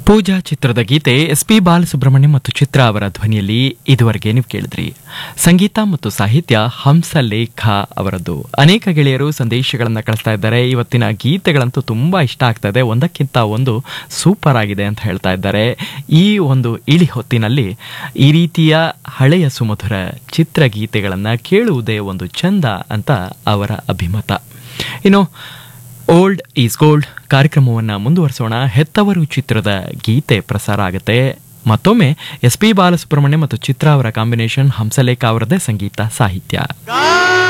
ಪೂಜಾ ಚಿತ್ರದ ಗೀತೆ S P Balasubramanya ಮತ್ತು ಚಿತ್ರ ಅವರ ಧ್ವನಿಯಲ್ಲಿ ಇದುವರೆಗೆ ನೀವು ಕೇಳಿದ್ರಿ ಸಂಗೀತ ಮತ್ತು ಸಾಹಿತ್ಯ ಹಂಸಲೇಖ ಅವರದ್ದು ಅನೇಕ ಗೆಳೆಯರು ಸಂದೇಶಗಳನ್ನು ಕಳಿಸ್ತಾ ಇದ್ದಾರೆ ಇವತ್ತಿನ ಗೀತೆಗಳಂತೂ ತುಂಬಾ ಇಷ್ಟ ಆಗ್ತಾ ಇದೆ ಒಂದಕ್ಕಿಂತ ಒಂದು ಸೂಪರ್ ಆಗಿದೆ ಅಂತ ಹೇಳ್ತಾ ಇದ್ದಾರೆ ಈ ಒಂದು ಇಳಿ ಹೊತ್ತಿನಲ್ಲಿ ಈ ರೀತಿಯ ಹಳೆಯ ಸುಮಧುರ ಚಿತ್ರಗೀತೆಗಳನ್ನು ಕೇಳುವುದೇ ಒಂದು ಚಂದ ಅಂತ ಅವರ ಅಭಿಮತ ಇನ್ನು ಓಲ್ಡ್ ಈಸ್ ಗೋಲ್ಡ್ ಕಾರ್ಯಕ್ರಮವನ್ನು ಮುಂದುವರಿಸೋಣ ಹೆತ್ತವರು ಚಿತ್ರದ ಗೀತೆ ಪ್ರಸಾರ ಆಗುತ್ತೆ ಮತ್ತೊಮ್ಮೆ ಎಸ್ ಪಿ ಬಾಲಸುಬ್ರಹ್ಮಣ್ಯ ಮತ್ತು ಚಿತ್ರ ಅವರ ಕಾಂಬಿನೇಷನ್ ಹಂಸಲೇಖ ಅವರದೇ ಸಂಗೀತ ಸಾಹಿತ್ಯ